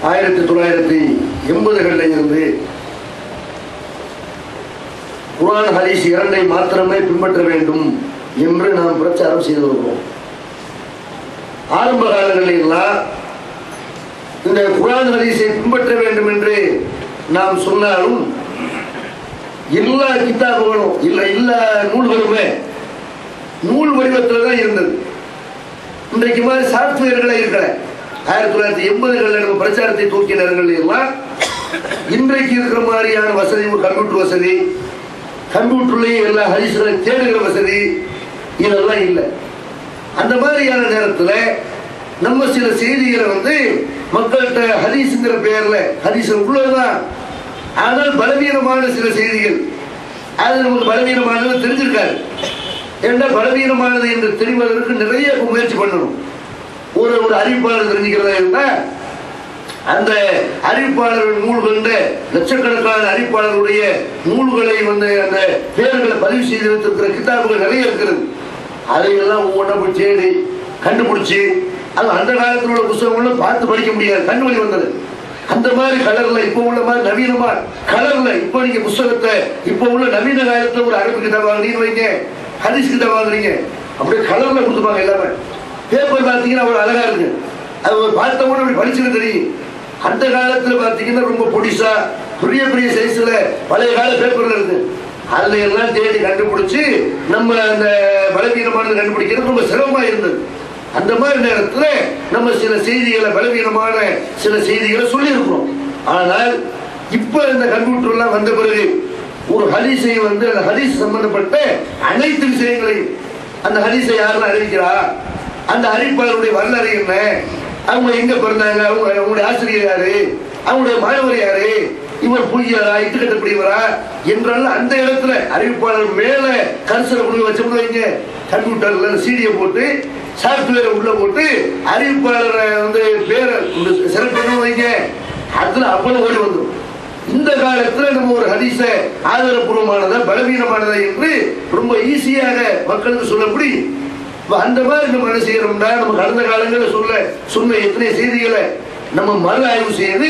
ஆயிரத்தி தொள்ளாயிரத்தி எண்பதுகளில் இருந்து குர்ஆன் ஹதீஸ் இரண்டை மாத்திரமே பின்பற்ற வேண்டும் என்று நாம் பிரச்சாரம் செய்து வருகிறோம் ஆரம்ப காலங்களில் எல்லாம் இந்த குர்ஆன் ஹதீஸை பின்பற்ற வேண்டும் என்று நாம் சொன்னாலும் எல்லா கிதாபுகளும் இல்லை எல்லா நூல்களுமே நூல் வடிவத்தில் தான் இருந்தது இன்றைக்கு மாதிரி சாஃப்ட்வேர்களை இருக்கல ஆயிரத்தி தொள்ளாயிரத்தி எண்பதுகளில் நம்ம பிரச்சாரத்தை தூக்கிய நேரங்கள் எல்லாம் இன்றைக்கு இருக்கிற மாதிரியான வசதி ஒரு கம்ப்யூட்டர் வசதி கம்ப்யூட்டர்லேயே எல்லா ஹரிசுகளை தேடுகிற வசதி இதெல்லாம் இல்லை அந்த மாதிரியான நேரத்தில் நம்ம சில செய்திகளை வந்து மக்கள்கிட்ட ஹதீஸுங்கிற பெயர்ல ஹதீஸ் உள்ளதுதான் ஆனால் பலவீனமான சில செய்திகள் அது நமக்கு பலவீனமானது தெரிஞ்சிருக்காரு ஏன்னா பலவீனமானது என்று தெரிவதற்கு நிறைய முயற்சி பண்ணணும் ஒரு ஒரு அறிவிப்பாளர் தெரிஞ்சுக்கிறதா இருந்தா அந்த அறிவிப்பாளர் நூல் கொண்ட லட்சக்கணக்கான அறிவிப்பாளருடைய நூல்களை வந்து அந்த பேர்களை பதிவு செய்து வைத்திருக்கிற கிதாபுகள் நிறைய இருக்கிறது அதையெல்லாம் ஒவ்வொன்றா போய் தேடி கண்டுபிடிச்சு அது அந்த காலத்தில் உள்ள புத்தகங்களும் பார்த்து படிக்க முடியாது கண்ணு வழி வந்தது அந்த மாதிரி கலர்ல இப்போ உள்ள மாதிரி நவீனமா கலர்ல இப்போ நீங்க புத்தகத்தை இப்போ உள்ள நவீன காலத்துல ஒரு அரபு கிட்ட வாங்குறீங்கன்னு வைங்க ஹதீஸ் கிட்ட வாங்குறீங்க அப்படியே கலர்ல கொடுத்துப்பாங்க எல்லாமே பேப்பர் பார்த்தீங்கன்னா அவ்வளவு அழகா இருக்கு அது ஒரு பார்த்த கூட அப்படி படிச்சுட்டு தெரியும் அந்த காலத்துல பார்த்தீங்கன்னா ரொம்ப பொடிசா பெரிய பெரிய சைஸ்ல பழைய கால பேப்பர்ல இருக்கு அதுல எல்லாம் தேடி கண்டுபிடிச்சு நம்ம அந்த பலவீனமானது கண்டுபிடிக்கிறது ரொம்ப சிரமமா இருந்தது அந்த மாதிரி நேரத்துல நம்ம சில செய்திகளை பலவீனமான சில செய்திகளை சொல்லியிருக்கிறோம் ஆனால் இப்ப இந்த கம்ப்யூட்டர் எல்லாம் வந்த பிறகு ஒரு ஹதீஸை வந்து அந்த ஹதீஸ் சம்பந்தப்பட்ட அனைத்து விஷயங்களையும் அந்த ஹதீஸை யாரும் அறிவிக்கிறா அந்த அறிவிப்பாளருடைய வரலாறு என்ன அவங்க எங்க பிறந்தாங்க அவங்க அவங்களுடைய ஆசிரியர் யாரு அவங்களுடைய மாணவர் யாரு இவர் புரியாரா இட்டுக்கட்டக்கூடியவரா என்றாலும் அந்த இடத்துல அறிவிப்பாளர் மேல கரிசனை கொண்டு வச்சோம்னு வைங்க கம்ப்யூட்டர்ல சீடியை போட்டு சாஃப்ட்வேரை உள்ள போட்டு அறிவிப்பாளரை வந்து பேரை செலக்ட் பண்ணணும் வைங்க அதுல அவ்வளவு ஓடி வந்துடும் இந்த காலத்துல நம்ம ஒரு ஹதீஸ ஆதாரபூர்வமானதா பலவீனமானதா என்று ரொம்ப ஈஸியாக மக்களுக்கு சொல்ல முடியும் இப்ப அந்த மாதிரி நம்ம என்ன செய்யறோம்னா நம்ம கடந்த காலங்களில் சொல்ல சொன்ன எத்தனை செய்திகளை நம்ம மறு ஆய்வு செய்து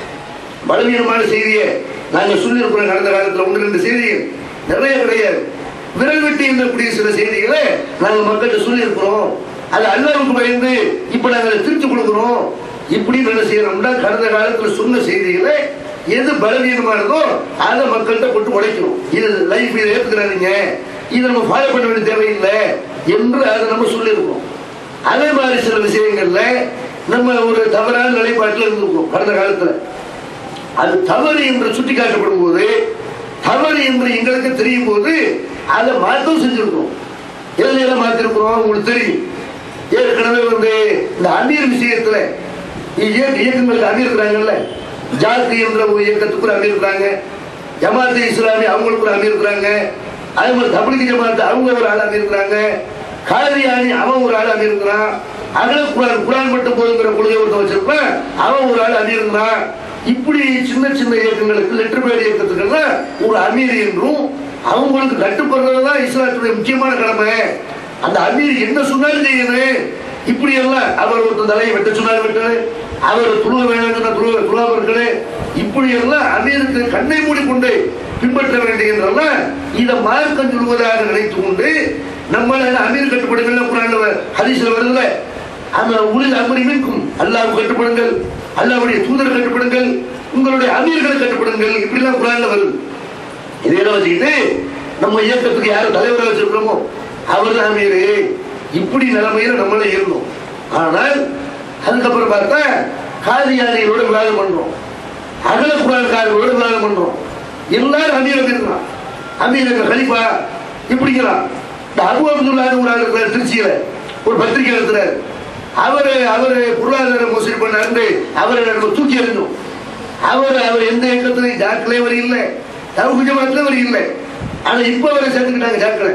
பலவீனமான செய்தியை நாங்க சொல்லியிருக்கிறோம் கடந்த காலத்துல ஒன்று ரெண்டு செய்திகள் நிறைய கிடையாது விரல் வெட்டி எண்ணக்கூடிய சில செய்திகளை நாங்க மக்கள்கிட்ட சொல்லியிருக்கிறோம் அது அல்லாவுக்கு பயந்து இப்ப நாங்க அதை திருத்தி கொடுக்கிறோம் இப்படி என்ன செய்யறோம்னா கடந்த காலத்துல சொன்ன செய்திகளை எது பலவீனமானதோ அதை மக்கள்கிட்ட போட்டு உடைக்கணும் இது லைஃப் இதை ஏத்துக்கிறாங்க இதை நம்ம ஃபாலோ பண்ண வேண்டிய தேவையில்லை என்று அதை நம்ம சொல்லியிருக்கோம் அதே மாதிரி சில விஷயங்கள்ல நம்ம ஒரு தவறான நிலைப்பாட்டில் இருந்திருக்கோம் கடந்த காலத்துல அது தவறு என்று சுட்டி காட்டப்படும் போது தவறு என்று எங்களுக்கு தெரியும் போது அதை மாற்றம் செஞ்சிருக்கோம் எல்லாம் மாத்திருக்கிறோம் உங்களுக்கு தெரியும் ஏற்கனவே வந்து இந்த அமீர் விஷயத்துல இயக்க இயக்கங்களுக்கு அமீர் இருக்கிறாங்கல்ல ஜாதி என்ற ஒரு இயக்கத்துக்கு ஒரு அமீர் இருக்கிறாங்க ஜமாத்து இஸ்லாமி அவங்களுக்கு ஒரு அமீர் இருக்கிறாங்க அதே மாதிரி தபிலிக ஜமாத்து அவங்க ஒரு ஆள் அமீர் இருக்கிறாங்க காதியானி அவன் ஒரு ஆள் அமீர் இருக்கிறான் அகல குரான் குரான் மட்டும் போதுங்கிற கொள்கை ஒருத்தன் வச்சிருப்பான் அவன் ஒரு ஆள் அமீர் இருக்கிறான் இப்படி சின்ன சின்ன இயக்கங்களுக்கு லெட்டர் பேட் இயக்கத்துக்கெல்லாம் ஒரு அமீர் என்றும் அவங்களுக்கு கட்டுப்படுறது தான் இஸ்லாத்துடைய முக்கியமான கடமை அந்த அமீர் என்ன சொன்னாலும் செய்யணும் இப்படி எல்லாம் அவர் ஒருத்தர் தலையை வெட்ட சொன்னாலும் வெட்டது அவர் துருவ வேணுங்கிற துருவ துருவாவர்களே இப்படி எல்லாம் அமீருக்கு கண்ணை மூடிக்கொண்டு பின்பற்ற வேண்டியதெல்லாம் இதை மார்க்கம் சொல்வதாக நினைத்து கொண்டு நம்மளால அமீர் கட்டுப்படுங்கள் குரான்ல ஹதீஸ்ல வருதுல அந்த உளில் அமரி மின்கும் அல்லாஹ் கட்டுப்படுங்கள் அல்லாவுடைய தூதர் கட்டுப்படுங்கள் உங்களுடைய அமீர்களை கட்டுப்படுங்கள் இப்படிலாம் குரான்ல வருது இதையெல்லாம் வச்சுக்கிட்டு நம்ம இயக்கத்துக்கு யார் தலைவராக வச்சிருக்கிறோமோ அவர் தான் அமீரு இப்படி நிலைமையில நம்மளே இருந்தோம் ஆனால் அதுக்கப்புறம் பார்த்தா காதியானிகளோட விவாதம் பண்றோம் அகல குரான்காரர்களோட விவாதம் பண்றோம் எல்லாரும் அமீர் இருக்கலாம் அமீர் கலிப்பா இப்படிங்கிறான் இந்த அபு அப்துல்லான்னு ஒரு ஆள் இருக்கிறார் திருச்சியில ஒரு பத்திரிகை நடத்துறாரு அவரு அவரு பொருளாதார மோசடி பண்ணாரு அவரை நம்ம தூக்கி எறிஞ்சோம் அவர் அவர் எந்த இயக்கத்திலையும் ஜாக்கிலே அவர் இல்லை தவுக்கு ஜமாத்துல அவர் இல்லை ஆனா இப்ப அவரை சேர்த்துக்கிட்டாங்க ஜாக்கில்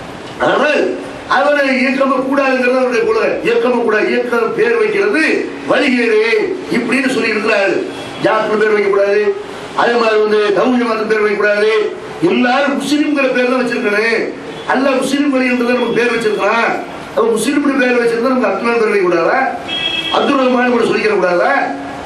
ஆனால் அவரை இயக்கம கூடாதுங்கிறது அவருடைய கொள்கை இயக்கம கூடாது இயக்கம் பேர் வைக்கிறது வழிகேடு இப்படின்னு சொல்லி இருக்கிறாரு ஜாக்கில் பேர் வைக்கக்கூடாது அதே மாதிரி வந்து தவுக்கு ஜமாத்து பேர் வைக்கக்கூடாது எல்லாரும் முஸ்லீம்ங்கிற பேர் தான் வச்சிருக்கணும் அல்ல முஸ்லீம் வழின்றதை நமக்கு பேர் வச்சிருக்கிறான் அவன் முஸ்லீம் பேர் வச்சிருந்தா நமக்கு அப்துல்லா பேர் வைக்க கூடாதா அப்துல் ரஹ்மான் கூட சொல்லிக்கிற கூடாதா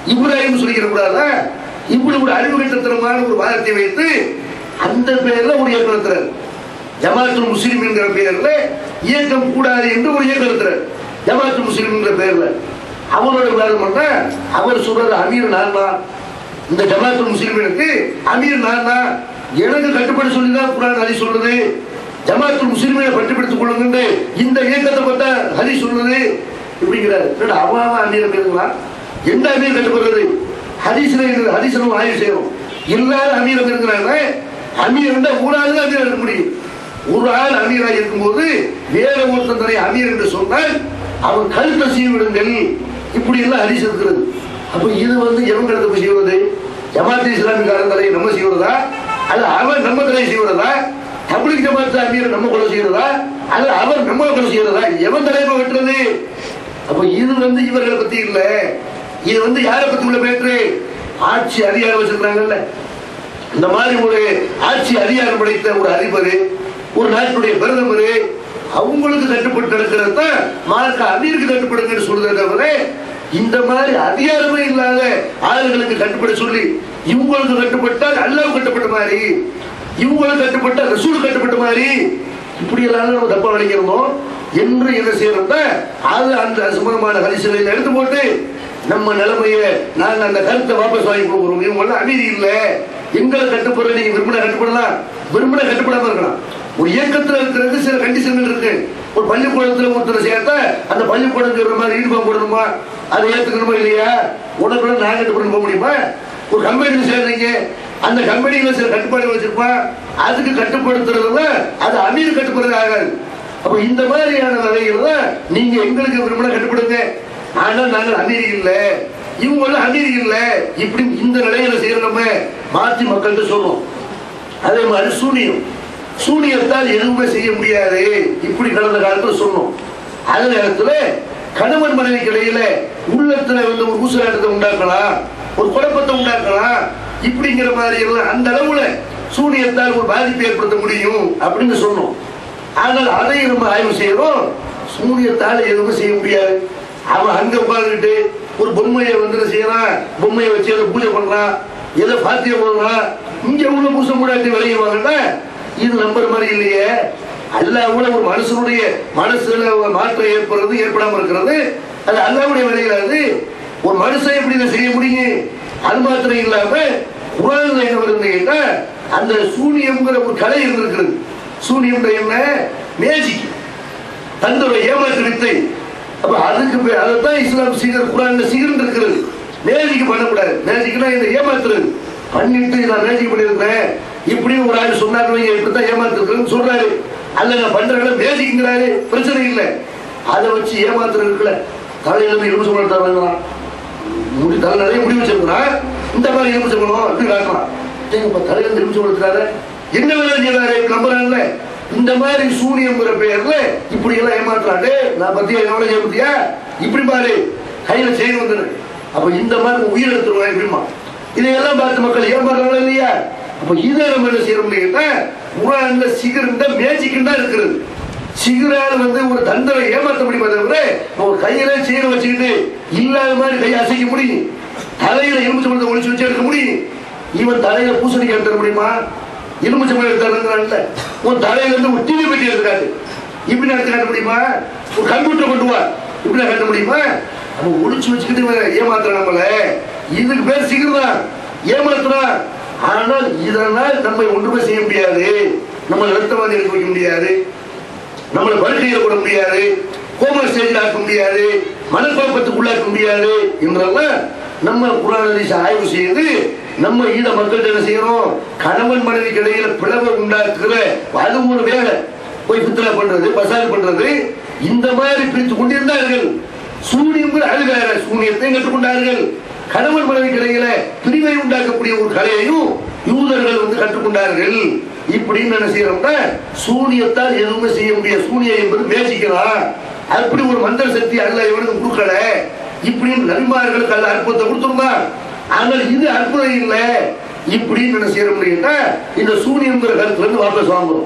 இப்ராஹிம் சொல்லிக்கிற கூடாதா இப்படி ஒரு அறிவு கட்டத்தனமான ஒரு வாதத்தை வைத்து அந்த பேர்ல ஒரு இயக்கம் நடத்துறாரு ஜமாத்துல் முஸ்லிம் என்கிற பெயர்ல இயக்கம் கூடாது என்று ஒரு இயக்கம் நடத்துறாரு ஜமாத்துல் முஸ்லிம் என்கிற பெயர்ல அவரோட விவாதம் பண்ணா அவர் சொல்றது அமீர் நான் தான் இந்த ஜமாத்துல் முஸ்லிமினுக்கு அமீர் நான் தான் எனக்கு கட்டுப்பட சொல்லி தான் குரான் ஹரி சொல்றது ஜமாத்துல் முஸ்லிமை கட்டுப்படுத்திக் கொள்ளுங்க இந்த இயக்கத்தை பார்த்தா ஹரி சொல்றது இப்படிங்கிறார் என்னடா அவன் அவன் அமீர் அமீருங்களா எந்த அமீர் கட்டுப்படுறது ஹரிசில ஹரிசன ஆய்வு செய்யணும் எல்லாரும் அமீரம் இருக்கிறாங்க அமீர் இருந்தால் ஒரு ஆள் தான் அமீர் இருக்க முடியும் ஒரு ஆள் அமீராக இருக்கும்போது வேற ஒருத்தன் தன்னை அமீர் என்று சொன்னால் அவன் கழுத்தை சீவிடுங்கள் இப்படி எல்லாம் ஹரிஸ் இருக்கிறது அப்ப இது வந்து எவன் கழுத்தை போய் செய்வது ஜமாத் இஸ்லாமிக்காரன் தலையை நம்ம செய்வதா அல்ல அவன் நம்ம தலையை செய்வதா தபிலிக் ஜமாத் அமீர் நம்ம கொலை செய்யறதா அல்ல அவர் நம்ம கொலை செய்யறதா எவன் தலைமை வெட்டுறது அப்ப இது வந்து இவர்களை பத்தி இல்ல இது வந்து யாரை பத்தி உள்ள பேற்று ஆட்சி அதிகாரம் வச்சிருக்காங்கல்ல இந்த மாதிரி ஒரு ஆட்சி அதிகாரம் படைத்த ஒரு அதிபர் ஒரு நாட்டுடைய பிரதமர் அவங்களுக்கு கட்டுப்பட்டு நடக்கிறது தான் மார்க்க அமீருக்கு கட்டுப்படுங்கன்னு சொல்றதை தவிர இந்த மாதிரி அதிகாரமே இல்லாத ஆளுங்களுக்கு கட்டுப்பட சொல்லி இவங்களுக்கு கட்டுப்பட்டால் அல்லாஹ் கட்டுப்பட்ட மாதிரி இவங்களுக்கு கட்டுப்பட்ட ரசூல் கட்டுப்பட்ட மாதிரி இப்படி எல்லாம் நம்ம தப்பா நினைக்கிறோம் என்று என்ன செய்யறோம் அது அந்த சுமரமான ஹரிசலையில் எடுத்து போட்டு நம்ம நிலைமைய நாங்க அந்த கருத்தை வாபஸ் வாங்கி கொடுக்குறோம் இவங்க எல்லாம் அமைதி இல்ல எங்களை கட்டுப்படுற நீங்க விரும்பின கட்டுப்படலாம் விரும்பின கட்டுப்படாம இருக்கலாம் ஒரு இயக்கத்துல இருக்கிறது சில கண்டிஷன்கள் இருக்கு ஒரு பள்ளிக்கூடத்துல ஒருத்தர் சேர்த்தா அந்த பள்ளிக்கூடம் சொல்ற மாதிரி யூனிஃபார்ம் போடணுமா அதை ஏத்துக்கணுமா இல்லையா உடனே நான் கட்டுப்பட போக முடியுமா ஒரு கம்பெனியில் சேர்றீங்க அந்த கம்பெனியில சில கட்டுப்பாடுகள் வச்சிருப்பான் அதுக்கு கட்டுப்படுத்துறதுல அது அமீர் கட்டுப்படுறது ஆகாது அப்ப இந்த மாதிரியான நிலையில தான் நீங்க எங்களுக்கு விரும்பின கட்டுப்படுங்க ஆனா நாங்கள் அமீரி இல்ல இவங்க எல்லாம் அமீரி இல்ல இப்படி இந்த நிலையில செய்யற நம்ம மாற்றி மக்கள்கிட்ட சொல்றோம் அதே மாதிரி சூனியம் சூனியத்தால் எதுவுமே செய்ய முடியாது இப்படி கடந்த காலத்துல சொன்னோம் அதே நேரத்துல கணவன் மனைவிக்கு இடையில உள்ளத்துல வந்து ஒரு ஊசலாட்டத்தை உண்டாக்கலாம் ஒரு குழப்பத்தை உண்டாக்கலாம் இப்படிங்கிற மாதிரி எல்லாம் அந்த அளவுல சூனியத்தால் ஒரு பாதிப்பு ஏற்படுத்த முடியும் அப்படின்னு சொன்னோம் ஆனால் அதை நம்ம ஆய்வு செய்யறோம் சூனியத்தால் எதுவும் செய்ய முடியாது அவன் அங்க உட்கார்ந்துட்டு ஒரு பொம்மையை வந்து என்ன செய்யறான் பொம்மையை வச்சு அதை பூஜை பண்றான் எதை பாத்தியம் பண்றான் இங்க உள்ள பூசை மூடாட்டி விளையுவாங்கன்னா இது நம்புற மாதிரி இல்லையே அல்லாஹ்வுல ஒரு மனுஷனுடைய மனசுல ஒரு மாற்றம் ஏற்படுறது ஏற்படாம இருக்கிறது அது அல்லாவுடைய விளையாது ஒரு மனுஷன் எப்படி இதை செய்ய முடியும் அது மாத்திரம் இல்லாம குரான்ல என்ன வருதுன்னு கேட்டா அந்த சூனியம்ங்கிற ஒரு கலை இருந்திருக்கிறது சூனியம் என்ன மேஜிக் தந்தோட ஏமாற்று வித்தை அப்ப அதுக்கு பே- அதைத்தான் இஸ்லாம் சீகர் குரான்ல சீகர் இருக்கிறது மேஜிக் பண்ணக்கூடாது மேஜிக்னா இந்த ஏமாத்துறது பண்ணிட்டு நான் மேஜிக் பண்ணிருக்கிறேன் இப்படி ஒரு ஆள் சொன்னாரு வைங்க, இப்படித்தான் ஏமாத்துறதுன்னு சொல்றாரு அல்ல நான் பண்றேன் மேஜிக்ங்கிறாரு பிரச்சனை இல்லை அதை வச்சு ஏமாத்துறது இருக்குல்ல தலையில இருந்து எலுமிச்சை பழம் தரலாம் முடி தலை நிறைய முடி வச்சிருக்கிறான் இந்த மாதிரி எலுமிச்சை பழம் அப்படி காட்டலாம் ஏங்கப்பா தலையில இருந்து எலுமிச்சை பழத்துக்காரு என்ன வேலை செய்யறாரு நம்புறான்ல இந்த மாதிரி சூனியம்ங்கிற பேர்ல இப்படி எல்லாம் ஏமாத்துறாரு நான் பத்தியா எவ்வளவு ஏமாத்தியா இப்படி பாரு கையில செயின் வந்துரு அப்ப இந்த மாதிரி உயிர் எடுத்துருவான் எப்படிமா இதையெல்லாம் பார்த்து மக்கள் ஏமாறுறாங்களா இல்லையா அப்ப இதை நம்ம என்ன செய்ய முடியும்னா குரான்ல சிகர்ந்த மேஜிக் தான் இருக்கிறது சிகரால் வந்து ஒரு தந்தரை ஏமாற்ற முடியுமா தவிர ஒரு கையில சீரை வச்சுக்கிட்டு இல்லாத மாதிரி கையை அசைக்க முடியும் தலையில எலுமிச்சை பழத்தை ஒளிச்சு வச்சு எடுக்க முடியும் இவன் தலையில பூசணிக்காய் எடுத்துட முடியுமா எலுமிச்சை பழம் எடுத்தாருங்கிறான்ல உன் தலையில இருந்து ஒரு டிவி பெட்டி எடுத்துக்காட்டு இப்படி எடுத்து காட்ட முடியுமா ஒரு கம்ப்யூட்டர் கொண்டு வா இப்படி காட்ட முடியுமா அவன் ஒளிச்சு வச்சுக்கிட்டு இவன் ஏமாத்துறான் நம்மள இதுக்கு பேர் சிகர் தான் ஏமாத்துறான் ஆனால் இதனால் நம்மை ஒன்றுமே செய்ய முடியாது நம்ம ரத்தவாதி எடுக்க வைக்க முடியாது நம்மளை படுக்கையில போட முடியாது கோமா ஸ்டேஜில் ஆக்க முடியாது மனக்குழப்பத்துக்கு உள்ளாக்க முடியாது என்றெல்லாம் நம்ம குரானதிசை ஆய்வு செய்து நம்ம ஈட மக்கள்கிட்ட என்ன செய்யறோம் கணவன் மனைவிக்கு இடையில பிளவை உண்டாக்குற அது ஒரு வேலை போய் பித்தளை பண்றது பசாது பண்றது இந்த மாதிரி பிரித்து கொண்டிருந்தார்கள் சூனியம் அது வேற சூனியத்தை கற்றுக்கொண்டார்கள் கணவன் மனைவிக்கு இடையில பிரிவை உண்டாக்கக்கூடிய ஒரு கலையையும் யூதர்கள் வந்து கற்றுக்கொண்டார்கள் இப்படின்னு என்ன செய்யறோம்னா சூனியத்தால் எதுவுமே செய்ய முடியாது சூனியம் என்பது மேசிக்கலாம் அப்படி ஒரு மந்திர சக்தி அல்ல இவனுக்கு கொடுக்கல இப்படின்னு நபிமார்களுக்கு அல்ல அற்புதத்தை கொடுத்துருந்தான் ஆனால் இது அற்புதம் இல்லை இப்படின்னு என்ன செய்ய முடியும்னா இந்த சூனியம்ங்கிற கருத்துல இருந்து வாபஸ் வாங்குறோம்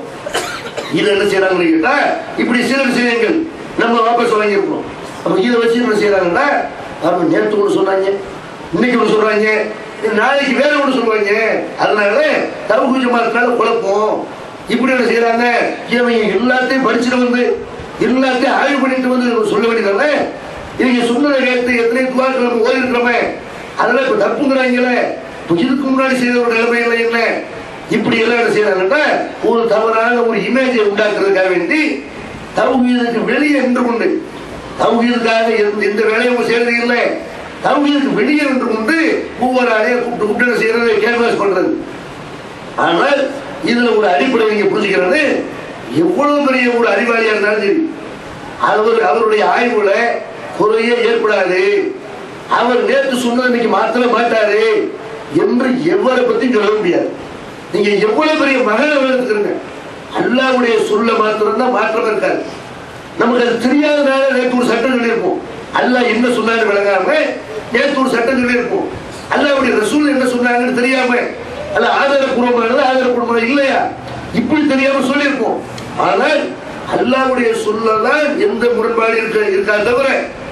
இது என்ன செய்யறாங்கன்னு கேட்டா இப்படி சில விஷயங்கள் நம்ம வாபஸ் வாங்கியிருக்கோம் அப்ப இதை வச்சு என்ன செய்யறாங்கன்னா அவங்க நேற்று ஒன்று சொன்னாங்க இன்னைக்கு ஒன்று சொல்றாங்க நாளைக்கு வேற ஒன்று சொல்லுவாங்க அதனால தவுகு ஜமாத்தினால குழப்பம் இப்படி என்ன செய்யறாங்க இவங்க எல்லாத்தையும் படிச்சுட்டு வந்து எல்லாத்தையும் ஆய்வு பண்ணிட்டு வந்து சொல்ல வேண்டியதானே இவங்க சொன்னதை கேட்டு எத்தனை துவாக்கள் நம்ம ஓடி இருக்கிறோமே அதெல்லாம் இப்ப தப்புங்கிறாங்களே இப்ப இதுக்கு முன்னாடி செய்த ஒரு நிலைமையில என்ன இப்படி எல்லாம் என்ன செய்யறாங்கன்னா ஒரு தவறான ஒரு இமேஜை உண்டாக்குறதுக்காக வேண்டி தௌஹீதுக்கு வெளியே நின்று கொண்டு தௌஹீதுக்காக எந்த எந்த வேலையும் அவங்க செய்யறது இல்லை தௌஹீதுக்கு வெளியே நின்று கொண்டு ஒவ்வொரு ஆளையும் கூப்பிட்டு கூப்பிட்டு என்ன செய்யறது கேன்வாஸ் பண்றது ஆனால் இதுல ஒரு அடிப்படை நீங்க புரிஞ்சுக்கிறது எவ்வளவு பெரிய ஒரு அறிவாளியா இருந்தாலும் சரி அவர் அவருடைய ஆய்வுல குறையே ஏற்படாது அவர் நேற்று சொன்னதை இன்னைக்கு மாற்ற மாட்டாரு என்று எவரை பத்தியும் சொல்ல முடியாது நீங்க எவ்வளவு பெரிய மகனை எடுத்துக்கிறீங்க அல்லாவுடைய சொல்ல மாத்திரம் தான் மாற்றம் இருக்காது நமக்கு அது தெரியாதனால நேற்று ஒரு சட்டம் சொல்லியிருப்போம் அல்லாஹ் என்ன சொன்னான்னு விளங்காம நேற்று ஒரு சட்டம் சொல்லியிருப்போம் அல்லாவுடைய ரசூல் என்ன சொன்னாங்கன்னு தெரியாம அல்ல ஆதாரப்பூர்வமானது ஆதாரப்பூர்வமானது இல்லையா இப்படி தெரியாம சொல்லியிருப்போம் ஆனால் அல்லாவுடைய சொல்லதான் எந்த முரண்பாடு இருக்க இருக்கா தவிர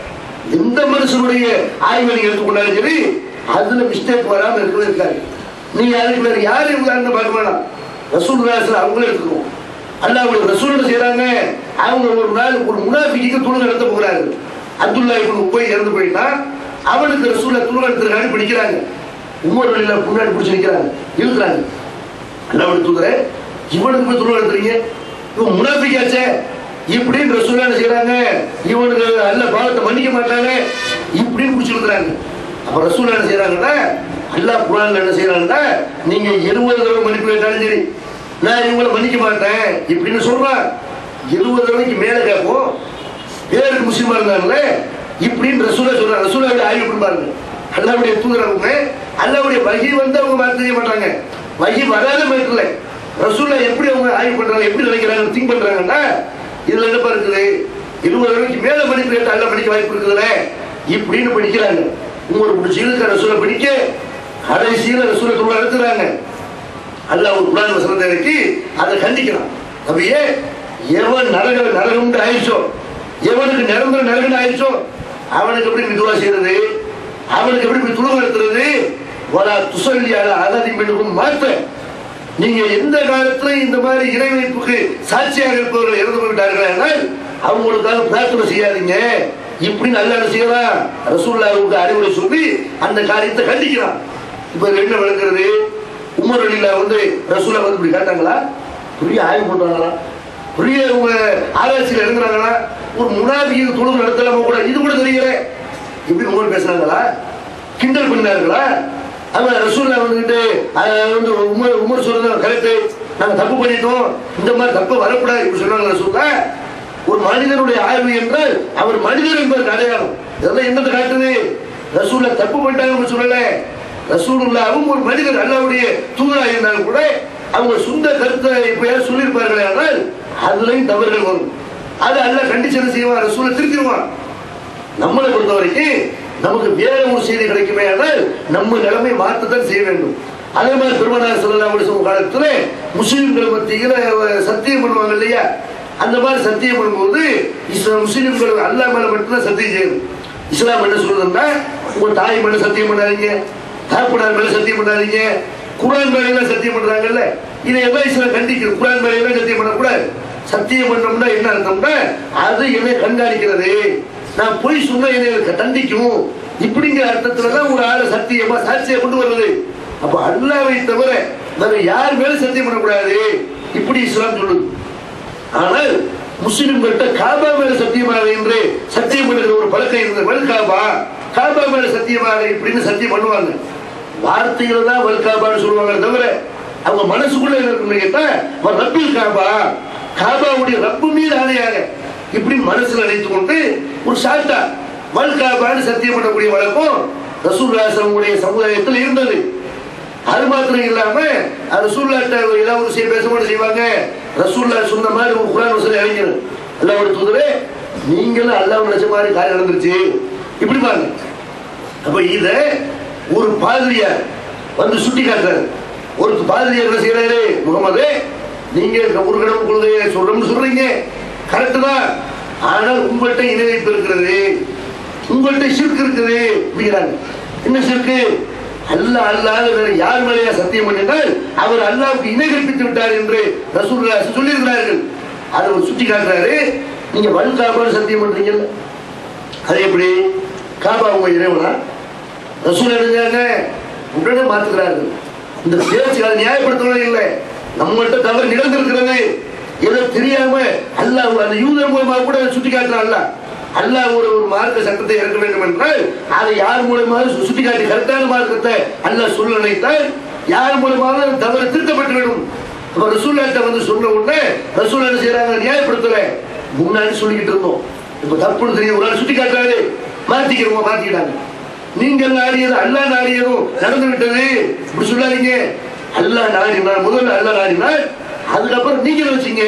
எந்த மனுஷனுடைய ஆய்வை நீங்க எடுத்துக்கொண்டாலும் சரி அதுல மிஸ்டேக் வராம இருக்கவே இருக்காது நீங்க அதுக்கு வேற யாரையும் உதாரணம் பார்க்க வேணாம் ரசூல் ராசல் அவங்களே எடுத்துக்கணும் அல்லாவுடைய ரசூல் என்ன செய்யறாங்க அவங்க ஒரு நாள் ஒரு முனாஃபிக்கு துணை நடத்த போகிறாரு அப்துல்லா இப்னு உபை இறந்து போயிட்டா அவனுக்கு ரசூல துணை எடுத்துருக்காங்க பிடிக்கிறாங்க உமர் வழியில முன்னாடி பிடிச்சி நிக்கிறாங்க இழுக்கிறாங்க அல்லாவுடைய தூதரே இவனுக்கு போய் துணை எடுத்துறீங்க இவன் முனாஃபிக்காச்சே இப்படின்னு ரசூலா என்ன செய்யறாங்க இவனுக்கு அல்ல பாவத்தை மன்னிக்க மாட்டாங்க இப்படின்னு பிடிச்சி இழுக்கிறாங்க அப்ப ரசூலா என்ன செய்யறாங்கன்னா அல்லாஹ் குரான்ல என்ன செய்யறாங்கன்னா நீங்க இருபது தடவை மன்னிப்பு கேட்டாலும் சரி நான் இவங்களை மன்னிக்க மாட்டேன் இப்படின்னு சொல்றான் இருபது தடவைக்கு மேல கேட்போம் பேருக்கு முஸ்லீமா இருந்தாங்கல்ல இப்படின்னு ரசூலா சொல்றாங்க ரசூலாவுடைய ஆய்வு எப்படி பாருங்க அல்லாவுடைய தூதர் அவங்க அல்லாவுடைய வகி வந்து அவங்க மாற்ற செய்ய மாட்டாங்க வகி வராத மாட்டல ரசூலா எப்படி அவங்க ஆய்வு பண்றாங்க எப்படி நினைக்கிறாங்க திங்க் பண்றாங்கன்னா இதுல என்ன இருக்குது இருபது தடவைக்கு மேல மன்னிப்பு கேட்டு அல்ல மன்னிக்க வாய்ப்பு இருக்குதுல்ல இப்படின்னு படிக்கிறாங்க உங்களோட பிடிச்சி இழுக்க ரசூலை பிடிக்க கடைசியில ரசூலை துள்ள எடுத்துறாங்க அல்லாஹ் ஒரு குரான் வசனத்தை இறக்கி அதை கண்டிக்கிறான் அப்படியே எவன் நரக நரகம் ஆயிடுச்சோ எவனுக்கு நிரந்தர நரகம் ஆயிடுச்சோ அவனுக்கு எப்படி மிதுவா செய்யறது அவனுக்கு எப்படி போய் துணவு எடுத்துறது வரா துசல்லியால அகதி பெண்ணுக்கும் மாற்ற நீங்க எந்த காலத்துல இந்த மாதிரி இறை வைப்புக்கு சாட்சியாக இருப்பவர்கள் இறந்து போய்விட்டார்கள் ஆனால் அவங்களுக்காக பிரார்த்தனை செய்யாதீங்க இப்படி நல்லா செய்யலாம் ரசூல்லாவுக்கு அறிவுரை சொல்லி அந்த காரியத்தை கண்டிக்கிறான் இப்ப இதுல என்ன விளங்குறது உமர் அலிலா வந்து ரசூலா வந்து இப்படி கேட்டாங்களா பெரிய ஆய்வு பண்றாங்களா பெரிய உங்க ஆராய்ச்சியில் இறங்குறாங்களா ஒரு முனாபிக்கு தொழுவு நடத்தலாம கூட இது கூட தெரியல இப்படி உமர் பேசுறாங்களா கிண்டல் பண்ணார்களா அவன் ரசூல்லா வந்துட்டு அஹ், வந்து உமர் உமர் சொல்றது கரெக்டு நாங்க தப்பு பண்ணிட்டோம் இந்த மாதிரி தப்பு வரக்கூடாது இப்படி சொன்னாங்க ரசூல்லா ஒரு மனிதனுடைய ஆய்வு என்றால் அவர் மனிதர் என்பதற்கு அடையாளம் இதெல்லாம் என்னத்தை காட்டுது ரசூல்லா தப்பு பண்ணிட்டாங்கன்னு சொல்லல ரசூலுல்லாவும் ஒரு மனிதர் அல்லாவுடைய தூதரா இருந்தாலும் கூட அவங்க சொந்த கருத்தை இப்ப யாரும் சொல்லியிருப்பார்களே ஆனால் அதுலயும் தவறுகள் வரும் அது அல்ல கண்டிச்சு செய்வான் ரசூலை திருத்திடுவான் நம்மளை பொறுத்த வரைக்கும் நமக்கு வேற ஒரு செய்தி கிடைக்குமே ஆனால் நம்ம நிலைமை மாற்றத்தான் செய்ய வேண்டும் அதே மாதிரி பெருமனார் சொல்லலாம் சொல்லும் காலத்துல முஸ்லிம்கள் மத்தியில அஹ், சத்தியம் பண்ணுவாங்க இல்லையா அந்த மாதிரி சத்தியம் பண்ணும்போது இஸ்லா முஸ்லிம்கள் அல்லா மேல மட்டும்தான் சத்தியம் செய்யணும் இஸ்லாம் என்ன சொல்றதுன்னா உங்க தாய் மேல சத்தியம் பண்ணாதீங்க தாக்குனார் மேல சத்தியம் பண்ணாதீங்க குரான் மேல எல்லாம் சத்தியம் பண்றாங்கல்ல இதை எல்லாம் இஸ்லாம் கண்டிக்கிறது குரான் மேல எல்லாம் சத்தியம் பண்ணக்கூடாது சத்தியம் பண்ணோம்னா என்ன அர்த்தம்னா அது என்னை கண்காணிக்கிறது நான் பொய் சொன்னா என்னை எனக்கு தண்டிக்கும் இப்படிங்கிற அர்த்தத்துல தான் ஒரு ஆளை சத்தியமா சாட்சியை கொண்டு வருது அப்ப அல்லாவை தவிர வேற யார் மேல சத்தியம் பண்ணக்கூடாது இப்படி இஸ்லாம் சொல்லுது ஆனால் முஸ்லிம்கள்ட்ட காபா மேல சத்தியமாக என்று சத்தியம் பண்ணுகிற ஒரு பழக்கம் இருந்தது வல் காபா காபா மேல சத்தியமாக இப்படின்னு சத்தியம் பண்ணுவாங்க வார்த்தைகள் தான் வல் காபான்னு சொல்லுவாங்க தவிர அவங்க மனசுக்குள்ள என்ன இருக்குன்னு கேட்டா அவர் ரப்பில் காபா காபாவுடைய ரப்பு மீது ஆணையாக இப்படி மனசுல நினைத்து கொண்டு ஒரு ஷார்ட்டா வல் காபான்னு சத்தியம் பண்ணக்கூடிய வழக்கம் ரசூல்லாசனுடைய சமுதாயத்தில் இருந்தது அது மாத்திரம் இல்லாம அது ரசூல்லாட்ட ஏதாவது ஒரு விஷயம் பேச செய்வாங்க ரசூல்லா சொன்ன மாதிரி ஒரு குரான் வசதி அறிஞர் அல்லாவோட தூதரே நீங்களும் அல்லாஹ் நினைச்ச மாதிரி காரியம் நடந்துருச்சு இப்படி பாருங்க அப்ப இத ஒரு பாதிரியார் வந்து சுட்டி காட்டுறாரு ஒரு பாதிரியார் என்ன செய்யறாரு முகமது நீங்க ஒரு கடவுள் கொள்கையை சொல்றோம்னு சொல்றீங்க கரெக்ட் தான் ஆனால் உங்கள்கிட்ட இணை வைப்பு இருக்கிறது உங்கள்கிட்ட சிறுக்கு இருக்குது அப்படிங்கிறாங்க என்ன சிறுக்கு அல்லாஹ் அல்லாத வேற யார் மேலேயா சத்தியம் பண்ணினால் அவர் அல்லாவுக்கு இணை கற்பித்து விட்டார் என்று ரசூல் சொல்லியிருக்கிறார்கள் அதை அவர் சுட்டி காட்டுறாரு நீங்க வல் காபாடு சத்தியம் பண்றீங்கல்ல அது எப்படி காபா உங்க இறைவனா ரசூல் எழுதுறாங்க உடனே மாத்துக்கிறார்கள் இந்த பேச்சுகளை நியாயப்படுத்தணும் இல்லை நம்மகிட்ட தவறு நிகழ்ந்திருக்கிறது ஏதோ தெரியாம அல்லாஹ் அந்த யூதர் மூலமா கூட சுட்டி காட்டுறான் அல்லாஹ் அல்லாஹ் ஒரு ஒரு மார்க்க சட்டத்தை இறக்க வேண்டும் என்றால் அதை யார் மூலமாக சுட்டி காட்டி கரெக்டான மார்க்கத்தை அல்லாஹ் சொல்ல நினைத்தால் யார் மூலமாக அந்த தவறு திருத்தப்பட்டு விடும் அப்ப ரசூல்லாட்ட வந்து சொன்ன உடனே ரசூல் என்ன செய்யறாங்க நியாயப்படுத்தல முன்னாடி சொல்லிக்கிட்டு இருந்தோம் இப்ப தப்புன்னு தெரியும் ஒரு நாள் சுட்டி காட்டுறாரு மாத்திக்கிறோம் மாத்திக்கிட்டாங்க நீங்கள் நாடியது அல்லாஹ் நாடியதும் நடந்து விட்டது இப்படி சொல்லாதீங்க அல்லாஹ் நாடினார் முதல்ல அல்லாஹ் நாடினார் அதுக்கப்புறம் நீங்க வச்சீங்க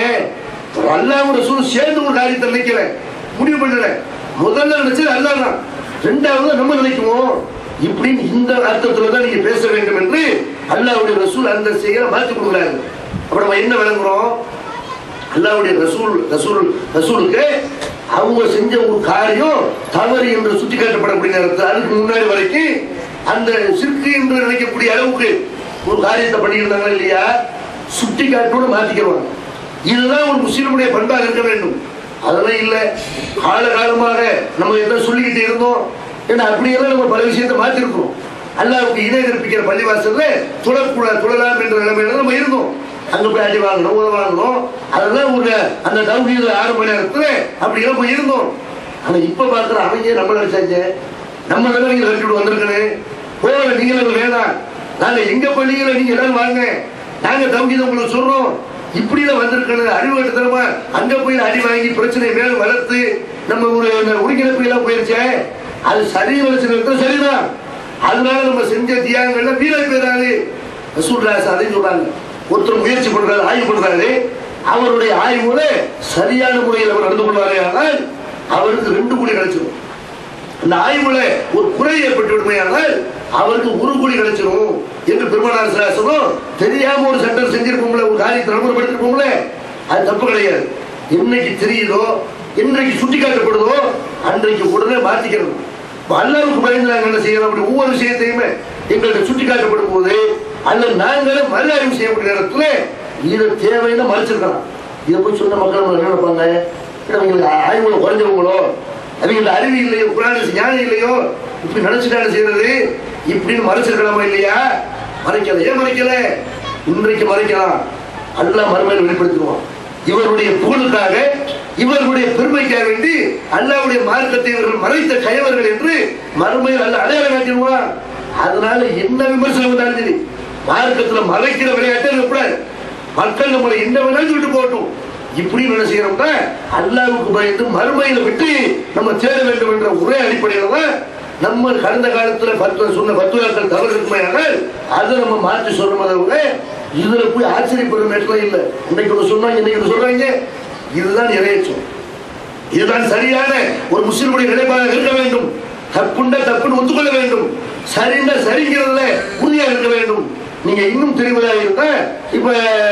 அல்லாஹ் ரசூல் சேர்ந்து ஒரு காரியத்தை நினைக்கிறேன் முடிவு பண்ணல முதல்ல நினைச்சது அல்லாஹ் தான் ரெண்டாவது நம்ம நினைக்குவோம் இப்படின்னு இந்த அர்த்தத்துல தான் நீங்க பேச வேண்டும் என்று அல்லாஹ்வுடைய ரசூல் அந்த செயலை மாற்றி கொடுக்குறாங்க அப்ப நம்ம என்ன விளங்குறோம் அல்லாவுடைய ரசூல் ரசூல் ரசூலுக்கு அவங்க செஞ்ச ஒரு காரியம் தவறு என்று சுட்டி காட்டப்படக்கூடிய நேரத்தில் அதுக்கு முன்னாடி வரைக்கும் அந்த சிற்கு என்று நினைக்கக்கூடிய அளவுக்கு ஒரு காரியத்தை பண்ணியிருந்தாங்க இல்லையா சுட்டி காட்டோடு மாத்திக்கிறாங்க இதுதான் ஒரு முஸ்லீமுடைய பண்பாக இருக்க வேண்டும் அதெல்லாம் இல்லை காலகாலமாக நம்ம என்ன சொல்லிக்கிட்டு இருந்தோம் ஏன்னா அப்படியெல்லாம் நம்ம பல விஷயத்தை மாத்திருக்கிறோம் அல்லாவுக்கு இணை கற்பிக்கிற பள்ளிவாசல்ல துளக்கூடாது துளலாம் என்ற நிலைமையில நம்ம இருந்தோம் அங்க போய் அடி வாங்கணும் உதவ வாங்கணும் அதெல்லாம் ஒரு அந்த தௌஹீது ஆறு மணி நேரத்துல அப்படி எல்லாம் போய் இருந்தோம் ஆனா இப்ப பாக்குற அவங்க நம்ம நினைச்சாங்க நம்ம நிலைமைகள் கட்டிட்டு வந்திருக்கணும் போல நீங்களும் வேணாம் நாங்க எங்க பள்ளியில நீங்க எல்லாரும் வாங்க நாங்க தௌஹீது உங்களுக்கு சொல்றோம் இப்படி தான் வந்திருக்கணும் அறிவு எடுத்துறமா அங்க போய் அடி வாங்கி பிரச்சனை மேல வளர்த்து நம்ம ஒரு ஒருங்கிணைப்பு எல்லாம் போயிருச்சே அது சரி வளர்ச்சி சரிதான் அதனால நம்ம செஞ்ச தியாகங்கள்ல வீர பேராது ரசூல்லாஸ் அதை சொல்றாங்க ஒருத்தர் முயற்சி பண்றாரு ஆய்வு பண்றாரு அவருடைய ஆய்வுல சரியான முறையில் அவர் நடந்து கொள்வாரே ஆனால் அவருக்கு ரெண்டு கோடி கிடைச்சிடும் அந்த ஆய்வுல ஒரு குறை ஏற்பட்டு விடுமையானால் அவருக்கு ஒரு கோடி கிடைச்சிடும் என்று பெருமானார் சாசனம் தெரியாம ஒரு சட்டம் செஞ்சிருப்போம்ல ஒரு காரியத்தை நடைமுறைப்படுத்திருப்போம்ல அது தப்பு கிடையாது என்னைக்கு தெரியுதோ என்னைக்கு சுட்டி காட்டப்படுதோ அன்றைக்கு உடனே மாத்திக்கிறது இப்ப அல்லாவுக்கு பயந்து நாங்கள் என்ன செய்யறோம் அப்படி ஒவ்வொரு விஷயத்தையுமே எங்கள்கிட்ட சுட்டி காட்டப்படும் போது அல்ல நாங்களே மறு ஆய்வு செய்யக்கூடிய நேரத்தில் இதை தேவைன்னு மறைச்சிருக்கலாம் இதை போய் சொன்ன மக்கள் நம்ம என்ன நினைப்பாங்க ஏன்னா அவங்களுக்கு ஆய்வுல குறைஞ்சவங்களோ அவங்களுக்கு அறிவு இல்லையோ குரான ஞானம் இல்லையோ இப்படி நினைச்சுட்டாங்க செய்யறது இப்படின்னு மறைச்சிருக்கலாமா இல்லையா மறைக்கல ஏன் மறைக்கல இன்றைக்கு மறைக்கலாம் அல்லாஹ் மறுமையில் வெளிப்படுத்திடுவான் இவருடைய புகழுக்காக இவர்களுடைய பெருமைக்காக வேண்டி அல்லாவுடைய மார்க்கத்தை இவர்கள் மறைத்த கயவர்கள் என்று மறுமையில் அல்ல அடையாளம் காட்டிடுவான் அதனால என்ன விமர்சனம் வந்தாலும் சரி மார்க்கத்துல மறைக்கிற விளையாட்டை இருக்கக்கூடாது மக்கள் நம்மளை என்ன வேணாலும் சொல்லிட்டு போகட்டும் இப்படி என்ன செய்யறோம்னா அல்லாவுக்கு பயந்து மறுமையில விட்டு நம்ம தேட வேண்டும் என்ற ஒரே அடிப்படையில தான் நம்ம கடந்த காலத்துல பத்து சொன்ன பத்து நாட்கள் தவறு இருக்குமையானால் அதை நம்ம மாற்றி சொல்றோம் தவிர இதுல போய் ஆச்சரியப்படுற நேரத்துல இல்ல இன்னைக்கு ஒன்று சொன்னாங்க இன்னைக்கு ஒன்று சொல்றாங்க இதுதான் நிறைவேற்றும் இதுதான் சரியான ஒரு முஸ்லிமுடைய நிலைப்பாக இருக்க வேண்டும் தப்புண்ட தப்புன்னு ஒத்துக்கொள்ள வேண்டும் சரிண்டா சரிங்கிறதுல உறுதியாக இருக்க வேண்டும் நீங்க இன்னும் தெளிவதாக இருந்தா இப்ப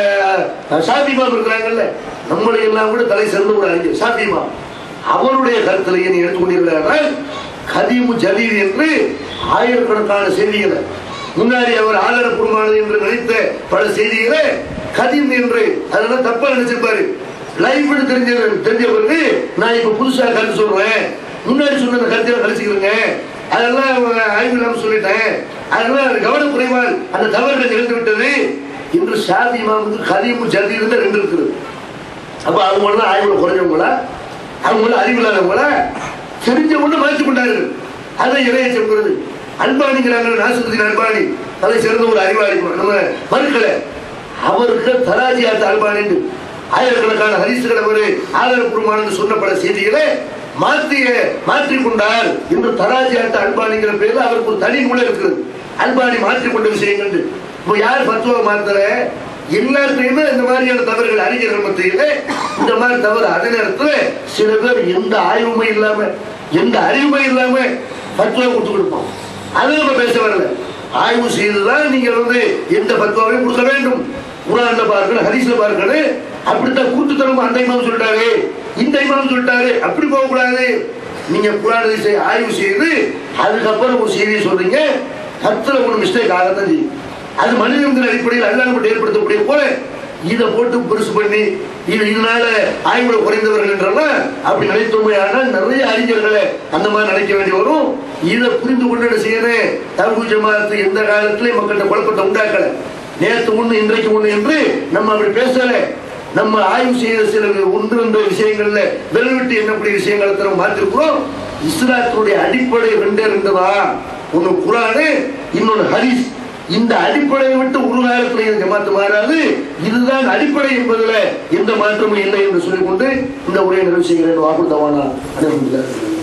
சாபிமாம் இருக்கிறாங்கல்ல நம்மளை எல்லாம் கூட தலை சிறந்த ஒரு அறிஞர் சாபிமாம் அவருடைய கருத்திலேயே நீ எடுத்துக்கொண்டீர்கள் கதீமு ஜலீல் என்று ஆயிரக்கணக்கான செய்திகளை முன்னாடி அவர் ஆதாரப்பூர்வமானது என்று நினைத்த பல செய்திகளை கதீம் என்று அதெல்லாம் தப்பா நினைச்சிருப்பாரு லைஃப்னு தெரிஞ்ச தெரிஞ்ச பிறகு நான் இப்ப புதுசா கருத்து சொல்றேன் முன்னாடி சொன்ன அந்த கருத்தை கழிச்சுக்கிறேங்க அதெல்லாம் ஆய்வு இல்லாம சொல்லிட்டேன் அதெல்லாம் கவன குறைவால் அந்த தவறுகள் நிகழ்ந்து விட்டது இன்று ஷாதி இமாமுக்கு கதீமு ஜலீல் ரெண்டு இருக்குது அப்ப அவங்க தான் ஆய்வுல குறைஞ்சவங்களா அவங்க அறிவு இல்லாதவங்களா தெரிஞ்சவங்க மாற்றி கொண்டார்கள் அதை இறைய சொல்கிறது அன்பானிங்கிறாங்க நாசுத்தின் அன்பானி அதை சிறந்த ஒரு அறிவாளி நம்ம மறுக்கல அவருக்கு தராஜியாத்த அல்பானின்னு ஆயிரக்கணக்கான ஹரிசுகள் அவர் ஆதாரப்பூர்வமானது சொன்ன பல செய்திகளை மாற்றிய மாற்றிக் கொண்டார் என்று தராஜியாட்ட அல்பானிங்கிற பேர்ல அவருக்கு ஒரு தனி மூலம் இருக்குது அல்பானி மாற்றிக்கொண்ட விஷயங்கள் இப்போ யார் பத்துவ மாத்தல எல்லாருக்குமே இந்த மாதிரியான தவறுகள் அறிஞர்கள் மத்தியில இந்த மாதிரி தவறு அதே நேரத்தில் சில பேர் எந்த ஆய்வுமே இல்லாம எந்த அறிவுமே இல்லாம பத்துவா கொடுத்து கொடுப்போம் அது நம்ம பேச வரல ஆய்வு செய்துதான் நீங்கள் வந்து எந்த பத்துவாவையும் கொடுக்க வேண்டும் குரான்ல பார்க்கணும் ஹரிஸ்ல பார்க்கணும் அப்படித்தான் கூட்டுத்தனமா அந்த இமாம் சொல்லிட்டாரு இந்த இமாம் சொல்லிட்டாரு அப்படி போகக்கூடாது நீங்க குரான் ஹதீஸை ஆய்வு செய்து அதுக்கப்புறம் ஒரு செய்தியை சொல்றீங்க கத்துல ஒரு மிஸ்டேக் ஆகத்தான் செய்யும் அது மனிதர்கள் அடிப்படையில் அல்லாமல் ஏற்படுத்தக்கூடிய போல இதை போட்டு பெருசு பண்ணி இது இதனால ஆய்வுல குறைந்தவர்கள் என்றெல்லாம் அப்படி நினைத்தோமே ஆனால் நிறைய அறிஞர்களை அந்த மாதிரி நினைக்க வேண்டி வரும் இதை புரிந்து கொண்டு என்ன செய்யணும் தகுதி ஜமாத்து எந்த காலத்திலையும் மக்கள்கிட்ட குழப்பத்தை உண்டாக்கல நேற்று ஒண்ணு இன்றைக்கு ஒண்ணு என்று நம்ம அப்படி பேசல நம்ம ஆய்வு செய்த சில ஒன்று ரெண்டு விஷயங்கள்ல விரல்விட்டு என்னக்கூடிய விஷயங்களை நம்ம மாற்றிருக்கிறோம் இஸ்லாத்தினுடைய அடிப்படை ரெண்டே ரெண்டு தான் ஒன்னு குரானு இன்னொன்னு ஹரிஸ் இந்த அடிப்படையை விட்டு ஒரு காலத்தில் இது ஜமாத்து மாறாது இதுதான் அடிப்படை என்பதில் எந்த மாற்றமும் இல்லை என்று சொல்லிக்கொண்டு இந்த உரையை நிறைவு செய்கிறேன் வாக்குத்தவானா அனுமதி